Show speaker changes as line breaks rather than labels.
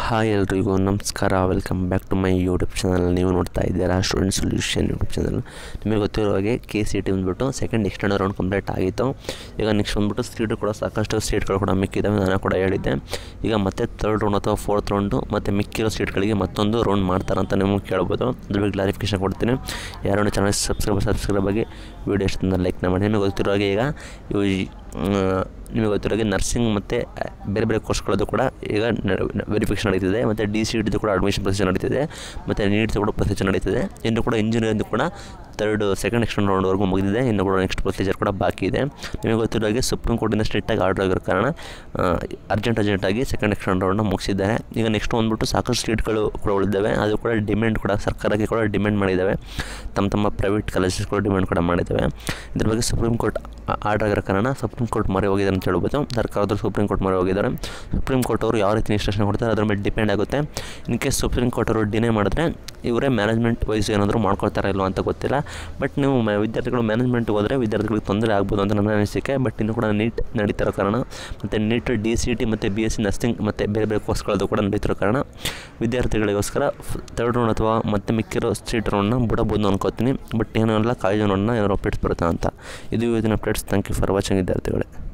hi ಎಲ್ರಿಗೂ ನಮಸ್ಕಾರ welcome back to my YouTube channel ನೀವು ನೋಡ್ತಾ ಇದ್ದೀರಾ ಸ್ಟೂಡೆಂಟ್ ಸೊಲ್ಯೂಷನ್ ಯೂಟ್ಯೂಬ್ ಚಾನಲ್ ನಿಮಗೆ ಗೊತ್ತಿರೋ ಹಾಗೆ ಕೆ ಸಿ ಟಿ ಬಂದ್ಬಿಟ್ಟು ಸೆಕೆಂಡ್ ಎಕ್ಸ್ಟೆಂಡ್ ರೌಂಡ್ ಕಂಪ್ಲೀಟ್ ಆಗಿತ್ತು ಈಗ ನೆಕ್ಸ್ಟ್ ಬಂದ್ಬಿಟ್ಟು ಸೀಟು ಕೂಡ ಸಾಕಷ್ಟು ಸೀಟ್ಗಳು ಕೂಡ ಮಿಕ್ಕಿದ್ದಾವೆ ನಾನು ಕೂಡ ಹೇಳಿದ್ದೆ ಈಗ ಮತ್ತೆ ತರ್ಡ್ ರೌಂಡ್ ಅಥವಾ ಫೋರ್ತ್ ರೌಂಡು ಮತ್ತು ಮಿಕ್ಕಿರೋ ಸೀಟ್ಗಳಿಗೆ ಮತ್ತೊಂದು ರೌಂಡ್ ಮಾಡ್ತಾರಂತ ನಿಮಗೆ ಕೇಳ್ಬೋದು ಅದ್ರ ಬಗ್ಗೆ ಕ್ಲಾರಿಫಿಕೇಶನ್ ಕೊಡ್ತೀನಿ ಯಾರು ಚಾನಲ್ ಸಬ್ಸ್ಕ್ರೈಬ್ ಸಬ್ಸ್ಕ್ರೈಬ್ ಆಗಿ ವೀಡಿಯೋ ಇಷ್ಟೊಂದು ಲೈಕ್ನ ಮಾಡಿ ನಿಮಗೆ ಗೊತ್ತಿರೋ ಹಾಗೆ ಈಗ ಇವು ಈ, ಆ, ನಿಮಗೆ ಗೊತ್ತಿರೋ ಹಾಗೆ ನರ್ಸಿಂಗ್ ಮತ್ತು ಬೇರೆ ಬೇರೆ ಕೋರ್ಸ್ಗಳದ್ದು ಕೂಡ ಈಗ ವೆರಿಫಿಕೇಷನ್ ನಡೀತಿದೆ ಮತ್ತು ಡಿ ಸಿ ಇಡ್ದು ಕೂಡ ಅಡ್ಮಿಷನ್ ಪ್ರೊಸೀಜರ್ ನಡೀತಿದೆ ಮತ್ತು ನೀಟ್ದು ಕೂಡ ಪ್ರೊಸೀಜರ್ ನಡೀತಿದೆ ಇನ್ನು ಕೂಡ ಇಂಜಿನಿಯರಿಂಗ್ ಕೂಡ ತರ್ಡ್ ಸೆಕೆಂಡ್ ಎಕ್ಸ್ಟೆಂಡ್ ರೌಂಡ್ವರೆಗೂ ಮುಗಿದಿದೆ ಇನ್ನು ಕೂಡ ನೆಕ್ಸ್ಟ್ ಪ್ರೊಸೀಜರ್ ಕೂಡ ಬಾಕಿ ಇದೆ ನಿಮಗೆ ಗೊತ್ತಿರೋ ಹಾಗೆ ಸುಪ್ರೀಂ ಕೋರ್ಟಿಂದ ಸ್ಟ್ರಿಕ್ಟಾಗಿ ಆರ್ಡರ್ ಆಗಿರೋ ಕಾರಣ ಅರ್ಜೆಂಟ್ ಅರ್ಜೆಂಟಾಗಿ ಸೆಕೆಂಡ್ ಎಕ್ಸ್ಟೆಂಡ್ ರೌಂಡ್ನ ಮುಗಿಸಿದ್ದಾರೆ ಈಗ ನೆಕ್ಸ್ಟ್ ಬಂದ್ಬಿಟ್ಟು ಸಾಕಷ್ಟು ಸೀಟ್ಗಳು ಕೂಡ ಉಳಿದಿದ್ದಾವೆ ಅದು ಕೂಡ ಡಿಮ್ಯಾಂಡ್ ಕೂಡ ಸರ್ಕಾರಕ್ಕೆ ಕೂಡ ಡಿಮ್ಯಾಂಡ್ ಮಾಡಿದ್ದಾವೆ ತಮ್ಮ ತಮ್ಮ ಪ್ರೈವೇಟ್ ಕಾಲೇಜಸ್ಗಳು ಡಿಮ್ಯಾಂಡ್ ಕೂಡ ಮಾಡಿದ್ದಾವೆ ಇದ್ರ ಬಗ್ಗೆ ಸುಪ್ರೀಂ ಕೋರ್ಟ್ ಆರ್ಡರ್ ಆಗಿರೋ ಕಾರಣ ಸುಪ್ರೀಂ ಕೋರ್ಟ್ ಮೊರೆ ಹೋಗಿದೆ ಅಂತ ಹೇಳ್ಬೋದು ಸರ್ಕಾರದವರು ಸುಪ್ರೀಂ ಕೋರ್ಟ್ ಮೊರೆ ಹೋಗಿದ್ದಾರೆ ಸುಪ್ರೀಂ ಕೋರ್ಟ್ ಅವರು ಯಾವ ರೀತಿ ಇನ್ಸ್ಟ್ರಕ್ಷನ್ ಕೊಡ್ತಾರೆ ಅದ್ರ ಮೇಲೆ ಡಿಪೆಂಡ್ ಆಗುತ್ತೆ ಇನ್ ಕೇಸ್ ಸುಪ್ರೀಂ ಕೋರ್ಟ್ ಅವರು ಡಿನೇ ಮಾಡಿದ್ರೆ ಇವರೇ ಮ್ಯಾನೇಜ್ಮೆಂಟ್ ವೈಸ್ ಏನಾದರೂ ಮಾಡ್ಕೊಳ್ತಾರೋ ಇಲ್ವೋ ಅಂತ ಗೊತ್ತಿಲ್ಲ ಬಟ್ ನೀವು ಮ- ವಿದ್ಯಾರ್ಥಿಗಳು ಮ್ಯಾನೇಜ್ಮೆಂಟ್ಗೆ ಹೋದರೆ ವಿದ್ಯಾರ್ಥಿಗಳಿಗೆ ತೊಂದರೆ ಆಗ್ಬೋದು ಅಂತ ನನ್ನ ಅನಿಸಿಕೆ ಬಟ್ ಇನ್ನು ಕೂಡ ನೀಟ್ ನಡೀತಿರೋ ಕಾರಣ ಮತ್ತು ನೀಟ್ ಡಿ ಸಿ ಟಿ ಮತ್ತು ಬಿ ಎಸ್ ಸಿ ನರ್ಸಿಂಗ್ ಮತ್ತು ಬೇರೆ ಬೇರೆ ಕೋರ್ಸ್ಗಳದ್ದು ಕೂಡ ನಡೀತಿರೋ ಕಾರಣ ವಿದ್ಯಾರ್ಥಿಗಳಿಗೋಸ್ಕರ ತರ್ಡ್ ರೌಂಡ್ ಅಥವಾ ಮತ್ತೆ ಮಿಕ್ಕಿರೋ ಸ್ಟ್ರೀಟ್ ರೌಂಡ್ನ ಬಿಡಬೋದು ಅನ್ಕೋತೀನಿ ಬಟ್ ಏನೂ ಅಲ್ಲ ಕಾಲೇಜ್ ರೌಂಡ್ನ ಏನಾದ್ರು ಅಪ್ಡೇಟ್ಸ್ ಬರುತ್ತಾ ಅಂತ ಇದು ಇವತ್ತಿನ updates thank you for watching ವಿದ್ಯಾರ್ಥಿಗಳೇ